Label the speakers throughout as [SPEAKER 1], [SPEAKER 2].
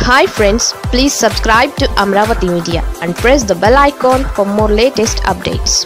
[SPEAKER 1] hi friends please subscribe to Amaravati media and press the bell icon for more latest updates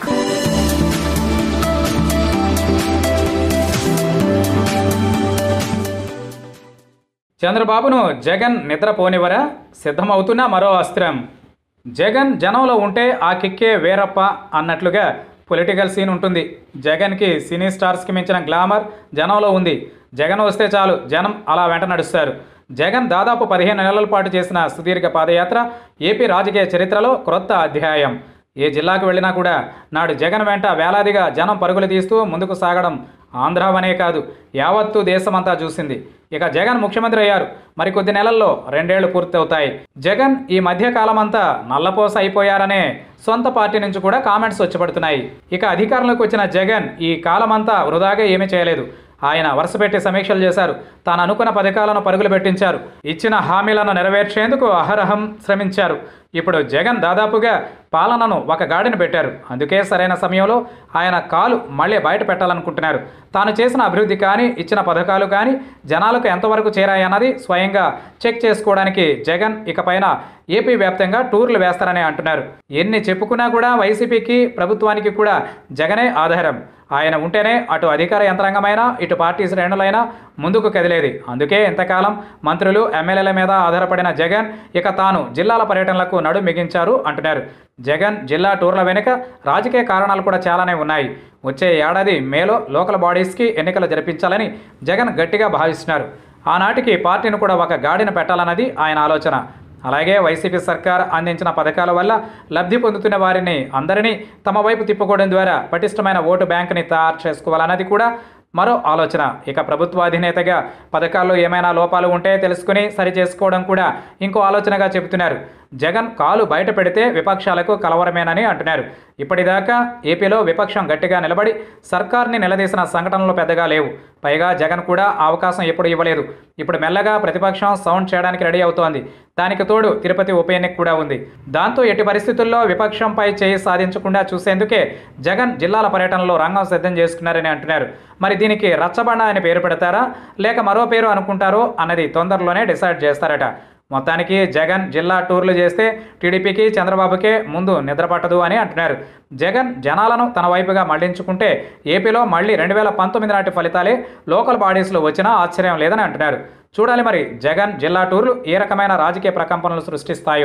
[SPEAKER 2] చంద్రబాబును జగన్ నిద్రపోనివరా సిద్ధమవుతున్న మరో అస్త్రం జగన్ జనంలో ఉంటే ఆ కిక్కే వేరప్ప అన్నట్లుగా పొలిటికల్ సీన్ ఉంటుంది జగన్కి సినీ స్టార్స్కి మించిన గ్లామర్ జనంలో ఉంది జగన్ వస్తే చాలు జనం అలా వెంట నడుస్తారు జగన్ దాదాపు పదిహేను నెలల పాటు చేసిన సుదీర్ఘ పాదయాత్ర ఏపీ రాజకీయ చరిత్రలో క్రొత్త అధ్యాయం ఏ జిల్లాకు వెళ్ళినా కూడా నాడు జగన్ వెంట వేలాదిగా జనం పరుగులు తీస్తూ ముందుకు సాగడం ఆంధ్రావనే కాదు యావత్తు దేశమంతా చూసింది ఇక జగన్ ముఖ్యమంత్రి అయ్యారు మరికొద్ది నెలల్లో రెండేళ్లు పూర్తవుతాయి జగన్ ఈ మధ్య కాలమంతా నల్లపోస అయిపోయారనే సొంత పార్టీ నుంచి కూడా కామెంట్స్ వచ్చిపడుతున్నాయి ఇక అధికారంలోకి వచ్చిన జగన్ ఈ కాలమంతా వృధాగా ఏమీ చేయలేదు ఆయన వరుసపెట్టి సమీక్షలు చేశారు తాను అనుకున్న పథకాలను పరుగులు పెట్టించారు ఇచ్చిన హామీలను నెరవేర్చేందుకు అహరహం శ్రమించారు ఇప్పుడు జగన్ దాదాపుగా పాలనను ఒక గాడిని పెట్టారు అందుకే సరైన సమయంలో ఆయన కాలు మళ్ళీ బయట పెట్టాలనుకుంటున్నారు తాను చేసిన అభివృద్ధి కానీ ఇచ్చిన పథకాలు కానీ జనాలకు ఎంతవరకు చేరాయన్నది స్వయంగా చెక్ చేసుకోవడానికి జగన్ ఇకపైన ఏపీ వ్యాప్తంగా టూర్లు వేస్తారని అంటున్నారు ఎన్ని చెప్పుకున్నా కూడా వైసీపీకి ప్రభుత్వానికి కూడా జగనే ఆధారం ఆయన ఉంటేనే అటు అధికార యంత్రాంగమైనా ఇటు పార్టీ శ్రేణులైనా ముందుకు కదిలేది అందుకే ఇంతకాలం మంత్రులు ఎమ్మెల్యేల మీద ఆధారపడిన జగన్ ఇక తాను జిల్లాల పర్యటనలకు నడు మిగించారు అంటున్నారు జగన్ జిల్లా టూర్ల వెనుక రాజకీయ కారణాలు కూడా చాలానే ఉన్నాయి వచ్చే ఏడాది మేలో లోకల్ బాడీస్కి ఎన్నికలు జరిపించాలని జగన్ గట్టిగా భావిస్తున్నారు ఆనాటికి పార్టీని కూడా ఒక గాడిన పెట్టాలన్నది ఆయన ఆలోచన అలాగే వైసీపీ సర్కార్ అందించిన పథకాల వల్ల లబ్ధి పొందుతున్న వారిని అందరినీ తమ వైపు తిప్పుకోవడం ద్వారా పటిష్టమైన ఓటు బ్యాంకుని తయారు చేసుకోవాలన్నది కూడా మరో ఆలోచన ఇక ప్రభుత్వ అధినేతగా పథకాల్లో ఏమైనా లోపాలు ఉంటే తెలుసుకుని సరి చేసుకోవడం కూడా ఇంకో ఆలోచనగా చెబుతున్నారు జగన్ కాలు బయట పెడితే విపక్షాలకు కలవరమేనని అంటున్నారు ఇప్పటిదాకా ఏపీలో విపక్షం గట్టిగా నిలబడి సర్కార్ని నిలదీసిన సంఘటనలు పెద్దగా లేవు పైగా జగన్ కూడా ఆ అవకాశం ఎప్పుడు ఇవ్వలేదు ఇప్పుడు మెల్లగా ప్రతిపక్షం సౌండ్ చేయడానికి రెడీ అవుతోంది దానికి తోడు తిరుపతి ఉప ఎన్నిక కూడా ఉంది దాంతో ఎట్టి పరిస్థితుల్లో విపక్షంపై చేయి సాధించకుండా చూసేందుకే జగన్ జిల్లాల పర్యటనలో రంగం సిద్ధం చేసుకున్నారని అంటున్నారు మరి దీనికి రచ్చబండ అని పేరు పెడతారా లేక మరో పేరు అనుకుంటారో అన్నది తొందరలోనే డిసైడ్ చేస్తారట మొత్తానికి జగన్ జిల్లా టూర్లు చేస్తే టీడీపీకి చంద్రబాబుకే ముందు నిద్ర పట్టదు అని అంటున్నారు జగన్ జనాలను తన వైపుగా మళ్లించుకుంటే ఏపీలో మళ్ళీ రెండు వేల పంతొమ్మిది నాటి ఫలితాలే లోకల్ బాడీస్లో వచ్చినా ఆశ్చర్యం లేదని అంటున్నారు చూడాలి మరి జగన్ జిల్లా టూర్లు ఏ రకమైన రాజకీయ ప్రకంపనలు సృష్టిస్తాయో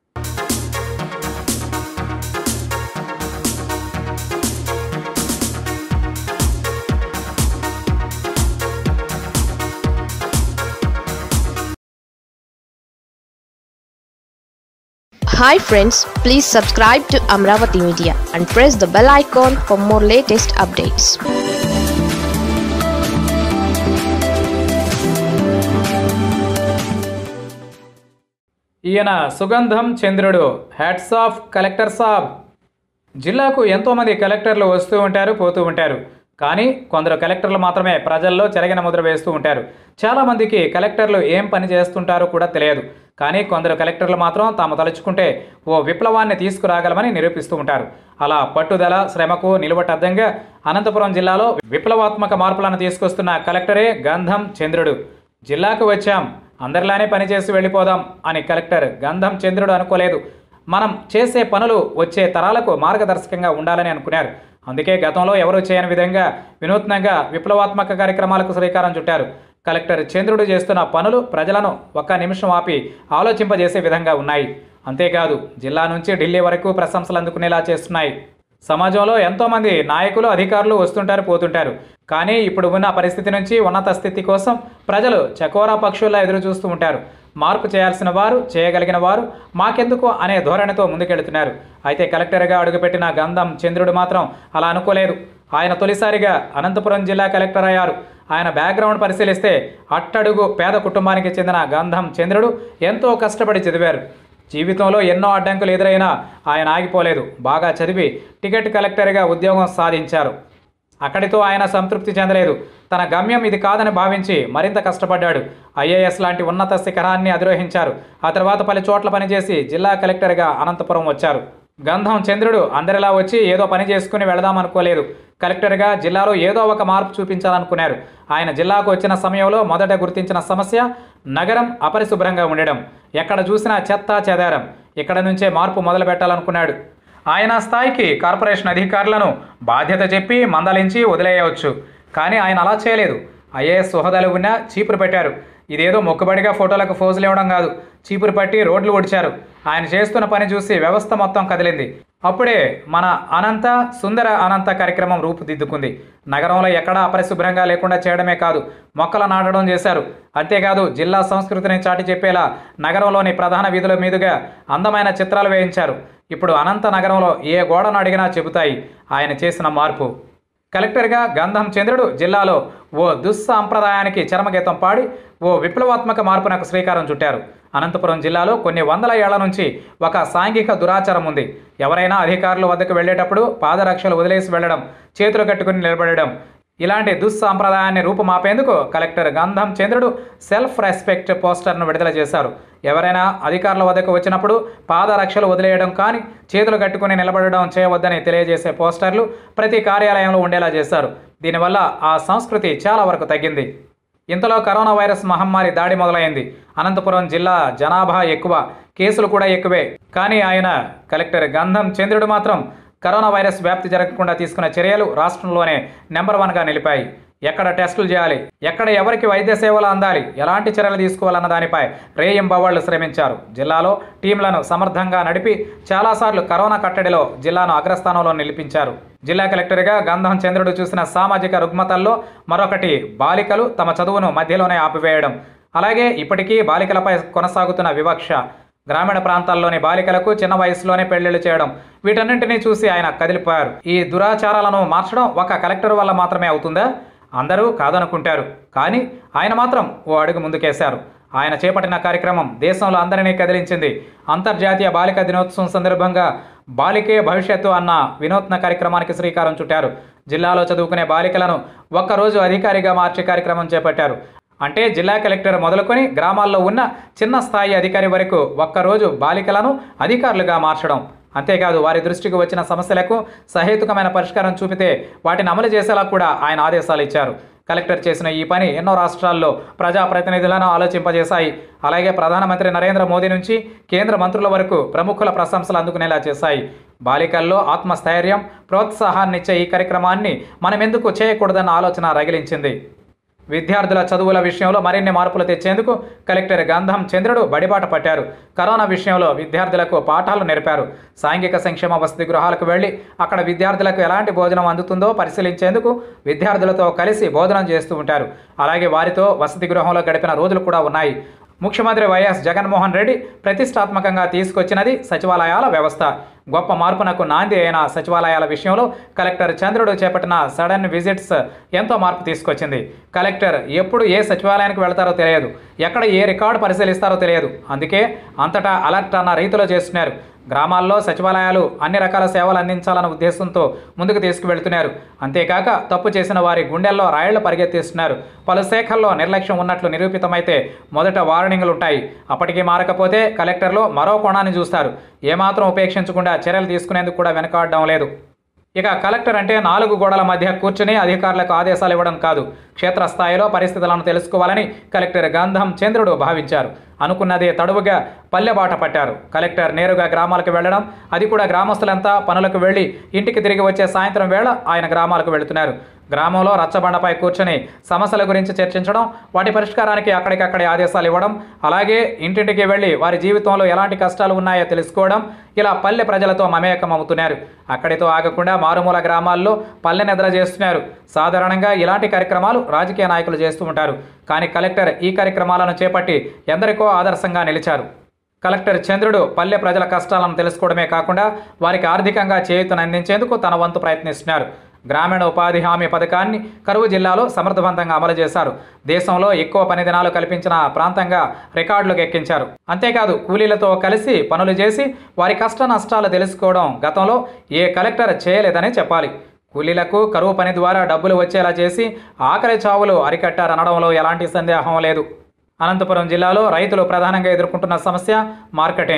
[SPEAKER 1] hi friends please subscribe to Amaravati media and press the bell icon for more latest updates
[SPEAKER 2] ఈయన సుగంధం చంద్రుడు హ్యాట్స్ ఆఫ్ కలెక్టర్ సాబ్ జిల్లాకు ఎంతోమంది కలెక్టర్లు వస్తూ ఉంటారు పోతూ ఉంటారు కానీ కొందరు కలెక్టర్లు మాత్రమే ప్రజల్లో చెరగిన ముద్ర వేస్తూ ఉంటారు చాలామందికి కలెక్టర్లు ఏం పని చేస్తుంటారో కూడా తెలియదు కానీ కొందరు కలెక్టర్లు మాత్రం తాము తలుచుకుంటే ఓ విప్లవాన్ని తీసుకురాగలమని నిరూపిస్తూ ఉంటారు అలా పట్టుదల శ్రమకు నిలువటద్దంగా అనంతపురం జిల్లాలో విప్లవాత్మక మార్పులను తీసుకొస్తున్న కలెక్టరే గంధం చంద్రుడు జిల్లాకు వచ్చాం అందరిలానే పనిచేసి వెళ్ళిపోదాం అని కలెక్టర్ గంధం చంద్రుడు అనుకోలేదు మనం చేసే పనులు వచ్చే తరాలకు మార్గదర్శకంగా ఉండాలని అనుకున్నారు అందుకే గతంలో ఎవరూ చేయని విధంగా వినూత్నంగా విప్లవాత్మక కార్యక్రమాలకు శ్రీకారం చుట్టారు కలెక్టర్ చంద్రుడు చేస్తున్న పనులు ప్రజలను ఒక్క నిమిషం ఆపి ఆలోచింపజేసే విధంగా ఉన్నాయి అంతేకాదు జిల్లా నుంచి ఢిల్లీ వరకు ప్రశంసలు అందుకునేలా చేస్తున్నాయి సమాజంలో ఎంతోమంది నాయకులు అధికారులు వస్తుంటారు పోతుంటారు కానీ ఇప్పుడు ఉన్న పరిస్థితి నుంచి ఉన్నత స్థితి కోసం ప్రజలు చకోరా పక్షుల్లా ఎదురు చూస్తూ ఉంటారు మార్పు చేయాల్సిన వారు చేయగలిగిన వారు మాకెందుకు అనే ధోరణితో ముందుకెళ్తున్నారు అయితే కలెక్టర్గా అడుగుపెట్టిన గంధం చంద్రుడు మాత్రం అలా అనుకోలేదు ఆయన తొలిసారిగా అనంతపురం జిల్లా కలెక్టర్ అయ్యారు ఆయన బ్యాక్గ్రౌండ్ పరిశీలిస్తే అట్టడుగు పేద కుటుంబానికి చెందిన గంధం చంద్రుడు ఎంతో కష్టపడి చదివారు జీవితంలో ఎన్నో అడ్డంకులు ఎదురైనా ఆయన ఆగిపోలేదు బాగా చదివి టికెట్ కలెక్టర్గా ఉద్యోగం సాధించారు అక్కడితో ఆయన సంతృప్తి చెందలేదు తన గమ్యం ఇది కాదని భావించి మరింత కష్టపడ్డాడు ఐఏఎస్ లాంటి ఉన్నత శిఖరాన్ని అధిరోహించారు ఆ తర్వాత పలు చోట్ల పనిచేసి జిల్లా కలెక్టర్గా అనంతపురం వచ్చారు గంధం చంద్రుడు అందరిలా వచ్చి ఏదో పని చేసుకుని వెళదాం అనుకోలేదు కలెక్టర్గా జిల్లాలో ఏదో ఒక మార్పు చూపించాలనుకున్నారు ఆయన జిల్లాకు వచ్చిన సమయంలో మొదట గుర్తించిన సమస్య నగరం అపరిశుభ్రంగా ఉండడం ఎక్కడ చూసినా చెత్త చెదారం ఇక్కడ నుంచే మార్పు మొదలు పెట్టాలనుకున్నాడు ఆయన స్థాయికి కార్పొరేషన్ అధికారులను బాధ్యత చెప్పి మందలించి వదిలేయవచ్చు కానీ ఆయన అలా చేయలేదు ఐఏఎస్ హోదాలు ఉన్న చీపురు పెట్టారు ఇదేదో మొక్కుబడిగా ఫోటోలకు ఫోజులు ఇవ్వడం కాదు చీపురు పట్టి రోడ్లు ఒడిచారు ఆయన చేస్తున్న పని చూసి వ్యవస్థ మొత్తం కదిలింది అప్పుడే మన అనంత సుందర అనంత కార్యక్రమం రూపుదిద్దుకుంది నగరంలో ఎక్కడా అపరిశుభ్రంగా లేకుండా చేయడమే కాదు మొక్కలు నాటడం చేశారు అంతేకాదు జిల్లా సంస్కృతిని చాటి చెప్పేలా నగరంలోని ప్రధాన వీధుల మీదుగా అందమైన చిత్రాలు వేయించారు ఇప్పుడు అనంత నగరంలో ఏ గోడను అడిగినా చెబుతాయి ఆయన చేసిన మార్పు కలెక్టర్గా గంధం చంద్రుడు జిల్లాలో ఓ దుస్సాంప్రదాయానికి చరమగీతం పాడి ఓ విప్లవాత్మక మార్పునకు శ్రీకారం చుట్టారు అనంతపురం జిల్లాలో కొన్ని వందల ఏళ్ల నుంచి ఒక సాంఘిక దురాచారం ఉంది ఎవరైనా అధికారుల వద్దకు వెళ్ళేటప్పుడు పాదరక్షలు వదిలేసి వెళ్ళడం చేతులు కట్టుకుని నిలబడడం ఇలాంటి దుస్సాంప్రదాయాన్ని రూపుమాపేందుకు కలెక్టర్ గంధం చంద్రుడు సెల్ఫ్ రెస్పెక్ట్ పోస్టర్ను విడుదల చేశారు ఎవరైనా అధికారుల వద్దకు వచ్చినప్పుడు పాదరక్షలు వదిలేయడం కానీ చేతులు కట్టుకుని నిలబడడం చేయవద్దని తెలియజేసే పోస్టర్లు ప్రతి కార్యాలయంలో ఉండేలా చేశారు దీనివల్ల ఆ సంస్కృతి చాలా వరకు తగ్గింది ఇంతలో కరోనా వైరస్ మహమ్మారి దాడి మొదలైంది అనంతపురం జిల్లా జనాభా ఎక్కువ కేసులు కూడా ఎక్కువే కానీ ఆయన కలెక్టర్ గంధం చంద్రుడు మాత్రం కరోనా వైరస్ వ్యాప్తి జరగకుండా తీసుకున్న చర్యలు రాష్ట్రంలోనే నెంబర్ వన్గా నిలిపాయి ఎక్కడ టెస్టులు చేయాలి ఎక్కడ ఎవరికి వైద్య సేవలు అందాలి ఎలాంటి చర్యలు తీసుకోవాలన్న దానిపై రేయింబవాళ్లు శ్రమించారు జిల్లాలో టీంలను సమర్థంగా నడిపి చాలాసార్లు కరోనా కట్టడిలో జిల్లాను అగ్రస్థానంలో నిలిపించారు జిల్లా కలెక్టర్గా గంధం చంద్రుడు చూసిన సామాజిక రుగ్మతల్లో మరొకటి బాలికలు తమ చదువును మధ్యలోనే ఆపివేయడం అలాగే ఇప్పటికీ బాలికలపై కొనసాగుతున్న వివక్ష గ్రామీణ ప్రాంతాల్లోని బాలికలకు చిన్న వయసులోనే పెళ్లిళ్లు చేయడం వీటన్నింటినీ చూసి ఆయన కదిలిపోయారు ఈ దురాచారాలను మార్చడం ఒక కలెక్టర్ వల్ల మాత్రమే అవుతుందా అందరూ కాదనుకుంటారు కానీ ఆయన మాత్రం ఓ అడుగు ముందుకేశారు ఆయన చేపట్టిన కార్యక్రమం దేశంలో అందరినీ కదిలించింది అంతర్జాతీయ బాలికా దినోత్సవం సందర్భంగా బాలికే భవిష్యత్తు అన్న వినూత్న కార్యక్రమానికి శ్రీకారం చుట్టారు జిల్లాలో చదువుకునే బాలికలను ఒక్కరోజు అధికారిగా మార్చే కార్యక్రమం చేపట్టారు అంటే జిల్లా కలెక్టర్ మొదలుకొని గ్రామాల్లో ఉన్న చిన్న స్థాయి అధికారి వరకు ఒక్కరోజు బాలికలను అధికారులుగా మార్చడం అంతేకాదు వారి దృష్టికి వచ్చిన సమస్యలకు సహేతుకమైన పరిష్కారం చూపితే వాటిని అమలు చేసేలా కూడా ఆయన ఆదేశాలు ఇచ్చారు కలెక్టర్ చేసిన ఈ పని ఎన్నో రాష్ట్రాల్లో ప్రజాప్రతినిధులను ఆలోచింపజేశాయి అలాగే ప్రధానమంత్రి నరేంద్ర మోదీ నుంచి కేంద్ర మంత్రుల వరకు ప్రముఖుల ప్రశంసలు అందుకునేలా చేశాయి బాలికల్లో ఆత్మస్థైర్యం ప్రోత్సాహాన్నిచ్చే ఈ కార్యక్రమాన్ని మనం ఎందుకు చేయకూడదన్న ఆలోచన రగిలించింది విద్యార్థుల చదువుల విషయంలో మరిన్ని మార్పులు తెచ్చేందుకు కలెక్టర్ గంధం చంద్రుడు బడిబాట పట్టారు కరోనా విషయంలో విద్యార్థులకు పాఠాలు నేర్పారు సాంఘిక సంక్షేమ వసతి గృహాలకు వెళ్లి అక్కడ విద్యార్థులకు ఎలాంటి భోజనం అందుతుందో పరిశీలించేందుకు విద్యార్థులతో కలిసి భోజనం చేస్తూ ఉంటారు అలాగే వారితో వసతి గృహంలో గడిపిన రోజులు కూడా ఉన్నాయి ముఖ్యమంత్రి వైఎస్ జగన్మోహన్ రెడ్డి ప్రతిష్టాత్మకంగా తీసుకొచ్చినది సచివాలయాల వ్యవస్థ గొప్ప మార్పునకు నాంది అయిన సచివాలయాల విషయంలో కలెక్టర్ చంద్రుడు చేపట్టిన సడన్ విజిట్స్ ఎంతో మార్పు తీసుకొచ్చింది కలెక్టర్ ఎప్పుడు ఏ సచివాలయానికి వెళ్తారో తెలియదు ఎక్కడ ఏ రికార్డు పరిశీలిస్తారో తెలియదు అందుకే అంతటా అలర్ట్ అన్న రీతిలో చేస్తున్నారు గ్రామాల్లో సచివాలయాలు అన్ని రకాల సేవలు అందించాలన్న ఉద్దేశంతో ముందుకు తీసుకువెళ్తున్నారు అంతేకాక తప్పు చేసిన వారి గుండెల్లో రాళ్లు పరిగెత్తిస్తున్నారు పలు శాఖల్లో నిర్లక్ష్యం ఉన్నట్లు నిరూపితమైతే మొదట వార్నింగ్లు ఉంటాయి అప్పటికీ మారకపోతే కలెక్టర్లు మరో కోణాన్ని చూస్తారు ఏమాత్రం ఉపేక్షించకుండా చర్యలు తీసుకునేందుకు కూడా వెనకాడడం లేదు ఇక కలెక్టర్ అంటే నాలుగు గోడల మధ్య కూర్చుని అధికారులకు ఆదేశాలు ఇవ్వడం కాదు క్షేత్రస్థాయిలో పరిస్థితులను తెలుసుకోవాలని కలెక్టర్ గంధం చంద్రుడు భావించారు అనుకున్నదే తడువుగా పల్లెబాట పట్టారు కలెక్టర్ నేరుగా గ్రామాలకు వెళ్ళడం అది కూడా గ్రామస్తులంతా పనులకు వెళ్ళి ఇంటికి తిరిగి వచ్చే సాయంత్రం వేళ ఆయన గ్రామాలకు వెళుతున్నారు గ్రామంలో రచ్చబండపై కూర్చొని సమస్యల గురించి చర్చించడం వాటి పరిష్కారానికి అక్కడికక్కడే ఆదేశాలు ఇవ్వడం అలాగే ఇంటింటికి వెళ్ళి వారి జీవితంలో ఎలాంటి కష్టాలు ఉన్నాయో తెలుసుకోవడం ఇలా పల్లె ప్రజలతో మమేకం అవుతున్నారు అక్కడితో ఆగకుండా మారుమూల గ్రామాల్లో పల్లె నిద్ర చేస్తున్నారు సాధారణంగా ఇలాంటి కార్యక్రమాలు రాజకీయ నాయకులు చేస్తూ ఉంటారు కానీ కలెక్టర్ ఈ కార్యక్రమాలను చేపట్టి ఎందరికో ఆదర్శంగా నిలిచారు కలెక్టర్ చంద్రుడు పల్లె ప్రజల కష్టాలను తెలుసుకోవడమే కాకుండా వారికి ఆర్థికంగా చేయూతను అందించేందుకు తన వంతు ప్రయత్నిస్తున్నారు గ్రామీణ ఉపాధి హామీ పథకాన్ని కరువు జిల్లాలో సమర్థవంతంగా అమలు చేశారు దేశంలో ఎక్కువ పని దినాలు కల్పించిన ప్రాంతంగా రికార్డులకు ఎక్కించారు అంతేకాదు కూలీలతో కలిసి పనులు చేసి వారి కష్ట నష్టాలు తెలుసుకోవడం గతంలో ఏ కలెక్టర్ చేయలేదని చెప్పాలి కూలీలకు కరువు పని ద్వారా డబ్బులు వచ్చేలా చేసి ఆకలి చావులు అరికట్టారనడంలో ఎలాంటి సందేహం లేదు అనంతపురం జిల్లాలో రైతులు ప్రధానంగా ఎదుర్కొంటున్న సమస్య మార్కెటింగ్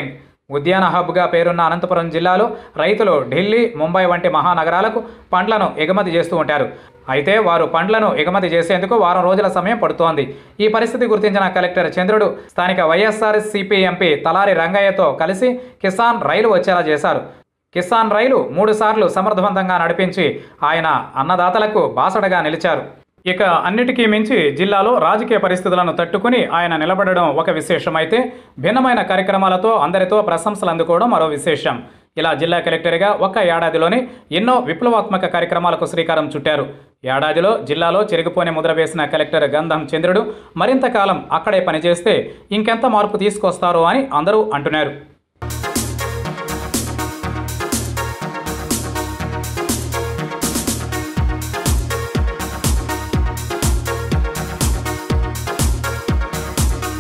[SPEAKER 2] ఉద్యాన హబ్గా పేరున్న అనంతపురం జిల్లాలో రైతులు ఢిల్లీ ముంబై వంటి మహానగరాలకు పండ్లను ఎగుమతి చేస్తూ ఉంటారు అయితే వారు పండ్లను ఎగుమతి చేసేందుకు వారం రోజుల సమయం పడుతోంది ఈ పరిస్థితి గుర్తించిన కలెక్టర్ చంద్రుడు స్థానిక వైఎస్ఆర్ సిపి ఎంపీ తలారి రంగయ్యతో కలిసి కిసాన్ రైలు వచ్చేలా చేశారు కిసాన్ రైలు మూడుసార్లు సమర్థవంతంగా నడిపించి ఆయన అన్నదాతలకు బాసటగా నిలిచారు ఇక అన్నిటికీ మించి జిల్లాలో రాజకీయ పరిస్థితులను తట్టుకుని ఆయన నిలబడడం ఒక విశేషమైతే భిన్నమైన కార్యక్రమాలతో అందరితో ప్రశంసలు అందుకోవడం మరో విశేషం ఇలా జిల్లా కలెక్టర్గా ఒక్క ఏడాదిలోనే ఎన్నో విప్లవాత్మక కార్యక్రమాలకు శ్రీకారం చుట్టారు ఏడాదిలో జిల్లాలో చెరిగిపోని ముద్ర వేసిన కలెక్టర్ గంధం చంద్రుడు మరింత కాలం అక్కడే పనిచేస్తే ఇంకెంత మార్పు తీసుకొస్తారో అని అందరూ అంటున్నారు